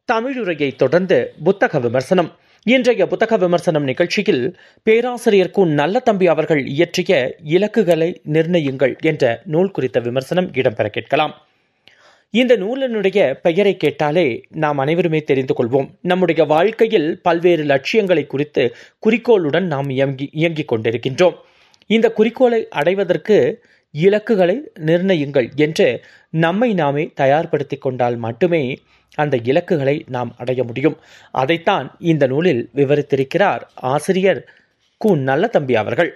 தமிழுரையை தொடர்ந்து புத்தக விமர்சனம் இன்றைய புத்தக விமர்சனம் நிகழ்ச்சியில் பேராசிரியர் கு நல்ல தம்பி அவர்கள் இயற்றிய இலக்குகளை நிர்ணயுங்கள் என்ற நூல் குறித்த விமர்சனம் இடம்பெற கேட்கலாம் இந்த நூலினுடைய பெயரை கேட்டாலே நாம் அனைவருமே தெரிந்து கொள்வோம் நம்முடைய வாழ்க்கையில் பல்வேறு லட்சியங்களை குறித்து குறிக்கோளுடன் நாம் இயங்கி இயங்கிக் கொண்டிருக்கின்றோம் இந்த குறிக்கோளை அடைவதற்கு இலக்குகளை நிர்ணயுங்கள் என்று நம்மை நாமே தயார்படுத்திக் கொண்டால் மட்டுமே அந்த இலக்குகளை நாம் அடைய முடியும் அதைத்தான் இந்த நூலில் விவரித்திருக்கிறார் ஆசிரியர் கு நல்லதம்பி அவர்கள்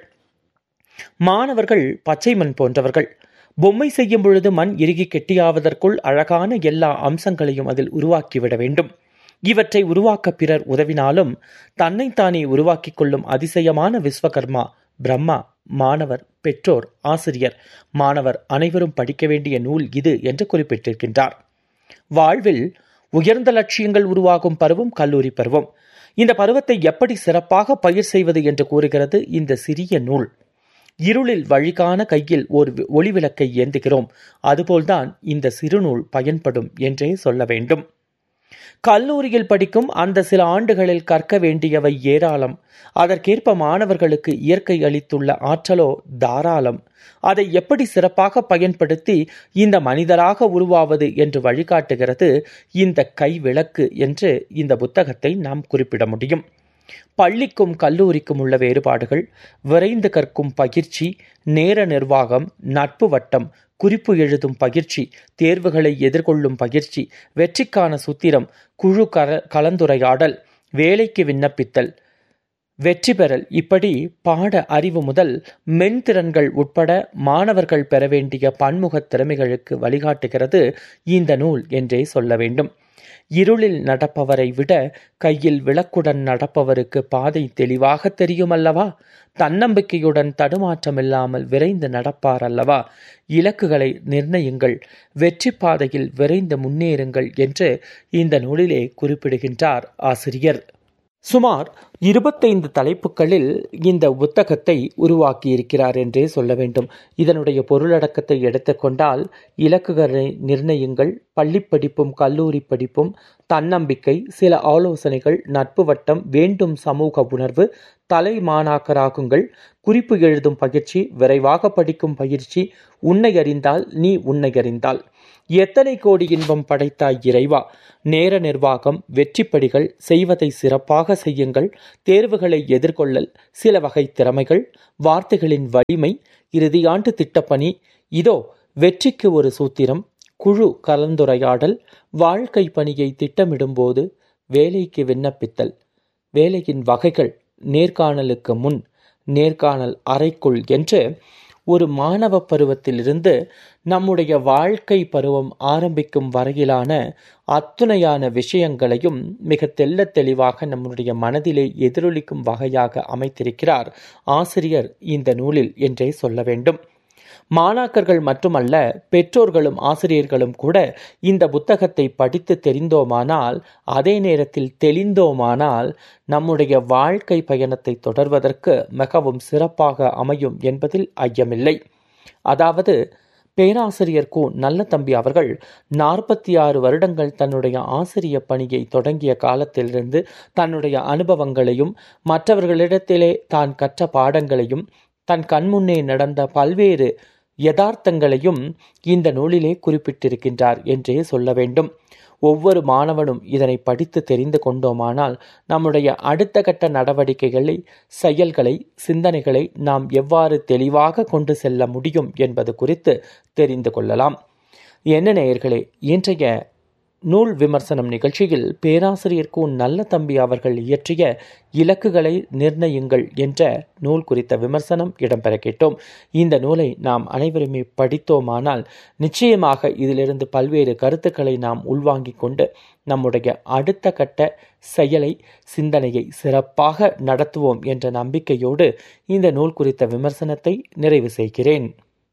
மாணவர்கள் பச்சை மண் போன்றவர்கள் பொம்மை செய்யும் பொழுது மண் இறுகி கெட்டியாவதற்குள் அழகான எல்லா அம்சங்களையும் அதில் உருவாக்கிவிட வேண்டும் இவற்றை உருவாக்க பிறர் உதவினாலும் தன்னைத்தானே உருவாக்கிக் கொள்ளும் அதிசயமான விஸ்வகர்மா பிரம்மா மாணவர் பெற்றோர் ஆசிரியர் மாணவர் அனைவரும் படிக்க வேண்டிய நூல் இது என்று குறிப்பிட்டிருக்கின்றார் வாழ்வில் உயர்ந்த லட்சியங்கள் உருவாகும் பருவம் கல்லூரி பருவம் இந்த பருவத்தை எப்படி சிறப்பாக பயிர் செய்வது என்று கூறுகிறது இந்த சிறிய நூல் இருளில் வழிகான கையில் ஒரு ஒளி விளக்கை ஏந்துகிறோம் அதுபோல்தான் இந்த சிறுநூல் பயன்படும் என்றே சொல்ல வேண்டும் கல்லூரியில் படிக்கும் அந்த சில ஆண்டுகளில் கற்க வேண்டியவை ஏராளம் அதற்கேற்ப மாணவர்களுக்கு இயற்கை அளித்துள்ள ஆற்றலோ தாராளம் அதை எப்படி சிறப்பாக பயன்படுத்தி இந்த மனிதராக உருவாவது என்று வழிகாட்டுகிறது இந்த கை விளக்கு என்று இந்த புத்தகத்தை நாம் குறிப்பிட முடியும் பள்ளிக்கும் கல்லூரிக்கும் உள்ள வேறுபாடுகள் விரைந்து கற்கும் பயிற்சி நேர நிர்வாகம் நட்பு வட்டம் குறிப்பு எழுதும் பயிற்சி தேர்வுகளை எதிர்கொள்ளும் பயிற்சி வெற்றிக்கான சூத்திரம் குழு கல கலந்துரையாடல் வேலைக்கு விண்ணப்பித்தல் வெற்றி பெறல் இப்படி பாட அறிவு முதல் மென்திறன்கள் உட்பட மாணவர்கள் பெற வேண்டிய பன்முக திறமைகளுக்கு வழிகாட்டுகிறது இந்த நூல் என்றே சொல்ல வேண்டும் இருளில் நடப்பவரை விட கையில் விளக்குடன் நடப்பவருக்கு பாதை தெளிவாக தெரியும் அல்லவா தன்னம்பிக்கையுடன் தடுமாற்றமில்லாமல் விரைந்து நடப்பார் அல்லவா இலக்குகளை நிர்ணயுங்கள் வெற்றி பாதையில் விரைந்து முன்னேறுங்கள் என்று இந்த நூலிலே குறிப்பிடுகின்றார் ஆசிரியர் சுமார் இருபத்தைந்து தலைப்புகளில் இந்த புத்தகத்தை உருவாக்கி இருக்கிறார் என்றே சொல்ல வேண்டும் இதனுடைய பொருளடக்கத்தை எடுத்துக்கொண்டால் இலக்குகளை நிர்ணயுங்கள் பள்ளி படிப்பும் கல்லூரி படிப்பும் தன்னம்பிக்கை சில ஆலோசனைகள் நட்பு வட்டம் வேண்டும் சமூக உணர்வு தலை மாணாக்கராகுங்கள் குறிப்பு எழுதும் பயிற்சி விரைவாக படிக்கும் பயிற்சி உன்னை அறிந்தால் நீ உன்னை அறிந்தால் எத்தனை கோடி இன்பம் படைத்தாய் இறைவா நேர நிர்வாகம் வெற்றிப்படிகள் செய்வதை சிறப்பாக செய்யுங்கள் தேர்வுகளை எதிர்கொள்ளல் சில வகை திறமைகள் வார்த்தைகளின் வலிமை இறுதியாண்டு திட்டப்பணி இதோ வெற்றிக்கு ஒரு சூத்திரம் குழு கலந்துரையாடல் வாழ்க்கை பணியை திட்டமிடும்போது வேலைக்கு விண்ணப்பித்தல் வேலையின் வகைகள் நேர்காணலுக்கு முன் நேர்காணல் அறைக்குள் என்று ஒரு மாணவ பருவத்திலிருந்து நம்முடைய வாழ்க்கை பருவம் ஆரம்பிக்கும் வரையிலான அத்துணையான விஷயங்களையும் மிக தெல்ல தெளிவாக நம்முடைய மனதிலே எதிரொலிக்கும் வகையாக அமைத்திருக்கிறார் ஆசிரியர் இந்த நூலில் என்றே சொல்ல வேண்டும் மாணாக்கர்கள் மட்டுமல்ல பெற்றோர்களும் ஆசிரியர்களும் கூட இந்த புத்தகத்தை படித்து தெரிந்தோமானால் அதே நேரத்தில் தெளிந்தோமானால் நம்முடைய வாழ்க்கை பயணத்தை தொடர்வதற்கு மிகவும் சிறப்பாக அமையும் என்பதில் ஐயமில்லை அதாவது பேராசிரியர் கு நல்ல தம்பி அவர்கள் நாற்பத்தி ஆறு வருடங்கள் தன்னுடைய ஆசிரிய பணியை தொடங்கிய காலத்திலிருந்து தன்னுடைய அனுபவங்களையும் மற்றவர்களிடத்திலே தான் கற்ற பாடங்களையும் தன் கண்முன்னே நடந்த பல்வேறு யதார்த்தங்களையும் இந்த நூலிலே குறிப்பிட்டிருக்கின்றார் என்றே சொல்ல வேண்டும் ஒவ்வொரு மாணவனும் இதனை படித்து தெரிந்து கொண்டோமானால் நம்முடைய அடுத்த கட்ட நடவடிக்கைகளை செயல்களை சிந்தனைகளை நாம் எவ்வாறு தெளிவாக கொண்டு செல்ல முடியும் என்பது குறித்து தெரிந்து கொள்ளலாம் என்ன நேயர்களே இன்றைய நூல் விமர்சனம் நிகழ்ச்சியில் பேராசிரியர் கு நல்ல தம்பி அவர்கள் இயற்றிய இலக்குகளை நிர்ணயுங்கள் என்ற நூல் குறித்த விமர்சனம் இடம்பெற கேட்டோம் இந்த நூலை நாம் அனைவருமே படித்தோமானால் நிச்சயமாக இதிலிருந்து பல்வேறு கருத்துக்களை நாம் உள்வாங்கிக் கொண்டு நம்முடைய அடுத்த கட்ட செயலை சிந்தனையை சிறப்பாக நடத்துவோம் என்ற நம்பிக்கையோடு இந்த நூல் குறித்த விமர்சனத்தை நிறைவு செய்கிறேன்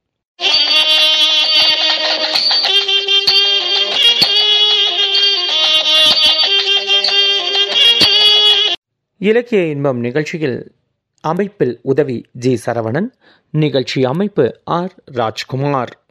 இலக்கிய இன்பம் நிகழ்ச்சியில் அமைப்பில் உதவி ஜி சரவணன் நிகழ்ச்சி அமைப்பு ஆர் ராஜ்குமார்